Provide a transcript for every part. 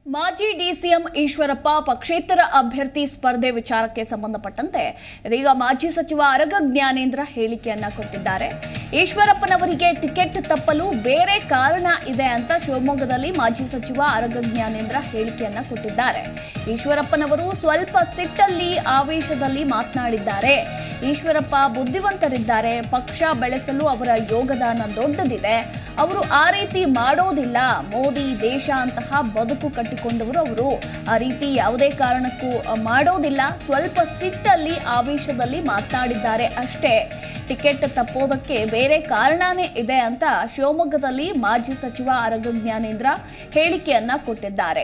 ಮಾಜಿ ಡಿಸಿಎಂ ಈಶ್ವರಪ್ಪ ಪಕ್ಷೇತರ ಅಭ್ಯರ್ಥಿ ಸ್ಪರ್ಧೆ ವಿಚಾರಕ್ಕೆ ಸಂಬಂಧಪಟ್ಟಂತೆ ಇದೀಗ ಮಾಜಿ ಸಚಿವ ಅರಗ ಜ್ಞಾನೇಂದ್ರ ಹೇಳಿಕೆಯನ್ನ ಕೊಟ್ಟಿದ್ದಾರೆ ಈಶ್ವರಪ್ಪನವರಿಗೆ ಟಿಕೆಟ್ ತಪ್ಪಲು ಬೇರೆ ಕಾರಣ ಇದೆ ಅಂತ ಶಿವಮೊಗ್ಗದಲ್ಲಿ ಮಾಜಿ ಸಚಿವ ಅರಗ ಜ್ಞಾನೇಂದ್ರ ಹೇಳಿಕೆಯನ್ನ ಕೊಟ್ಟಿದ್ದಾರೆ ಈಶ್ವರಪ್ಪನವರು ಸ್ವಲ್ಪ ಸಿಟ್ಟಲ್ಲಿ ಆವೇಶದಲ್ಲಿ ಮಾತನಾಡಿದ್ದಾರೆ ಈಶ್ವರಪ್ಪ ಬುದ್ಧಿವಂತರಿದ್ದಾರೆ ಪಕ್ಷ ಬೆಳೆಸಲು ಅವರ ಯೋಗದಾನ ದೊಡ್ಡದಿದೆ ಅವರು ಆ ರೀತಿ ಮಾಡೋದಿಲ್ಲ ಮೋದಿ ದೇಶ ಅಂತಹ ಬದುಕು ಕಟ್ಟಿಕೊಂಡವರು ಅವರು ಆ ರೀತಿ ಯಾವುದೇ ಕಾರಣಕ್ಕೂ ಅ, ಮಾಡೋದಿಲ್ಲ ಸ್ವಲ್ಪ ಸಿಟ್ಟಲ್ಲಿ ಆವೇಶದಲ್ಲಿ ಮಾತನಾಡಿದ್ದಾರೆ ಅಷ್ಟೇ ಟಿಕೆಟ್ ತಪ್ಪೋದಕ್ಕೆ ಬೇರೆ ಕಾರಣನೇ ಇದೆ ಅಂತ ಶಿವಮೊಗ್ಗದಲ್ಲಿ ಮಾಜಿ ಸಚಿವ ಅರಗ ಜ್ಞಾನೇಂದ್ರ ಹೇಳಿಕೆಯನ್ನ ಕೊಟ್ಟಿದ್ದಾರೆ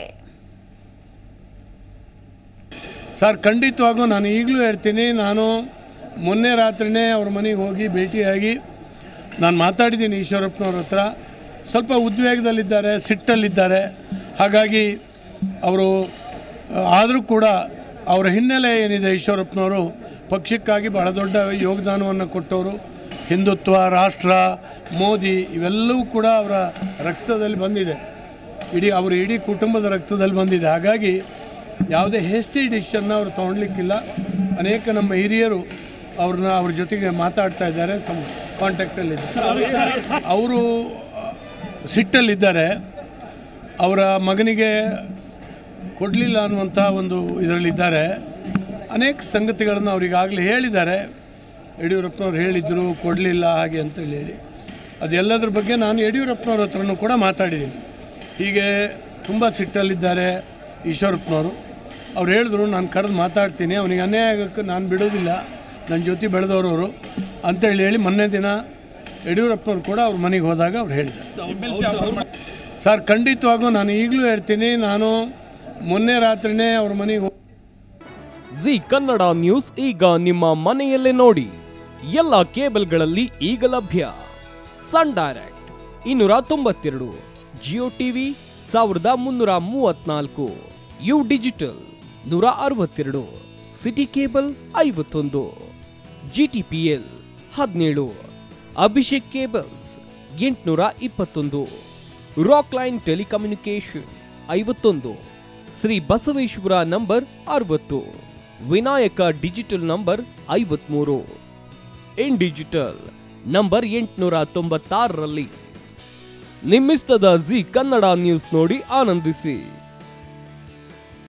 ಸರ್ ಖಂಡಿತವಾಗೂ ನಾನು ಈಗಲೂ ಹೇಳ್ತೀನಿ ನಾನು ಮೊನ್ನೆ ರಾತ್ರಿನೇ ಅವ್ರ ಮನೆಗೆ ಹೋಗಿ ಭೇಟಿಯಾಗಿ ನಾನು ಮಾತಾಡಿದ್ದೀನಿ ಈಶ್ವರಪ್ಪನವ್ರ ಹತ್ರ ಸ್ವಲ್ಪ ಉದ್ವೇಗದಲ್ಲಿದ್ದಾರೆ ಸಿಟ್ಟಲ್ಲಿದ್ದಾರೆ ಹಾಗಾಗಿ ಅವರು ಆದರೂ ಕೂಡ ಅವರ ಹಿನ್ನೆಲೆ ಏನಿದೆ ಈಶ್ವರಪ್ಪನವರು ಪಕ್ಷಕ್ಕಾಗಿ ಬಹಳ ದೊಡ್ಡ ಯೋಗದಾನವನ್ನು ಕೊಟ್ಟವರು ಹಿಂದುತ್ವ ರಾಷ್ಟ್ರ ಮೋದಿ ಇವೆಲ್ಲವೂ ಕೂಡ ಅವರ ರಕ್ತದಲ್ಲಿ ಬಂದಿದೆ ಇಡೀ ಅವರ ಇಡೀ ಕುಟುಂಬದ ರಕ್ತದಲ್ಲಿ ಬಂದಿದೆ ಹಾಗಾಗಿ ಯಾವುದೇ ಹೇಸ್ಟಿ ಡಿಸಿಷನ್ನ ಅವರು ತೊಗೊಳ್ಲಿಕ್ಕಿಲ್ಲ ಅನೇಕ ನಮ್ಮ ಹಿರಿಯರು ಅವ್ರನ್ನ ಅವ್ರ ಜೊತೆಗೆ ಮಾತಾಡ್ತಾ ಇದ್ದಾರೆ ಸಮ್ ಕಾಂಟ್ಯಾಕ್ಟಲ್ಲಿದ್ದಾರೆ ಅವರು ಸಿಟ್ಟಲ್ಲಿದ್ದಾರೆ ಅವರ ಮಗನಿಗೆ ಕೊಡಲಿಲ್ಲ ಅನ್ನುವಂಥ ಒಂದು ಇದರಲ್ಲಿದ್ದಾರೆ ಅನೇಕ ಸಂಗತಿಗಳನ್ನು ಅವರಿಗಾಗಲೇ ಹೇಳಿದ್ದಾರೆ ಯಡಿಯೂರಪ್ಪನವ್ರು ಹೇಳಿದರು ಕೊಡಲಿಲ್ಲ ಹಾಗೆ ಅಂತೇಳಿ ಹೇಳಿ ಅದೆಲ್ಲದ್ರ ಬಗ್ಗೆ ನಾನು ಯಡಿಯೂರಪ್ಪನವ್ರ ಹತ್ರನೂ ಕೂಡ ಮಾತಾಡಿದ್ದೀನಿ ಹೀಗೆ ತುಂಬ ಸಿಟ್ಟಲ್ಲಿದ್ದಾರೆ ಈಶ್ವರಪ್ಪನವರು ಅವ್ರು ಹೇಳಿದ್ರು ನಾನು ಕರೆದು ಮಾತಾಡ್ತೀನಿ ಅವನಿಗೆ ಅನ್ಯಾಯ ಆಗಕ್ಕೆ ನಾನು ಬಿಡೋದಿಲ್ಲ ನನ್ನ ಜೊತೆ ಬೆಳೆದವರು ಅಂತೇಳಿ ಹೇಳಿ ಮೊನ್ನೆ ದಿನ ಯಡಿಯೂರಪ್ಪನವ್ರು ಕೂಡ ಅವ್ರ ಮನೆಗೆ ಹೋದಾಗ ಅವ್ರು ಹೇಳಿದ್ದಾರೆ ಸರ್ ಖಂಡಿತವಾಗೂ ನಾನು ಈಗಲೂ ಹೇಳ್ತೀನಿ ನಾನು ಮೊನ್ನೆ ರಾತ್ರಿನೇ ಅವ್ರ ಮನೆಗೆ ಹೋಗಿ ಜಿ ಕನ್ನಡ ನ್ಯೂಸ್ ಈಗ ನಿಮ್ಮ ಮನೆಯಲ್ಲೇ ನೋಡಿ ಎಲ್ಲ ಕೇಬಲ್ಗಳಲ್ಲಿ ಈಗ ಲಭ್ಯ ಸನ್ ಡೈರೆಕ್ಟ್ ಇನ್ನೂರ ತೊಂಬತ್ತೆರಡು ಜಿಯೋ ಟಿವಿ ಸಾವಿರದ ಮುನ್ನೂರ ಮೂವತ್ನಾಲ್ಕು ಯು ಡಿಜಿಟಲ್ ನೂರ ಅರವತ್ತೆರಡು ಸಿಟಿ ಕೇಬಲ್ ಐವತ್ತೊಂದು ಜಿಟಿಪಿಎಲ್ ಹದಿನೇಳು ಅಭಿಷೇಕ್ ಕೇಬಲ್ಸ್ ಎಂಟುನೂರ ಇಪ್ಪತ್ತೊಂದು ರಾಕ್ ಲೈನ್ ಟೆಲಿಕಮ್ಯುನಿಕೇಶನ್ ಐವತ್ತೊಂದು ಶ್ರೀ ಬಸವೇಶ್ವರ ನಂಬರ್ ಅರವತ್ತು ವಿನಾಯಕ ಡಿಜಿಟಲ್ ನಂಬರ್ ಐವತ್ಮೂರು ಇನ್ ಡಿಜಿಟಲ್ ನಂಬರ್ ಎಂಟುನೂರ ತೊಂಬತ್ತಾರರಲ್ಲಿ ನಿಮ್ಮಿಸ್ತದ ಜಿ ಕನ್ನಡ ನ್ಯೂಸ್ ನೋಡಿ ಆನಂದಿಸಿ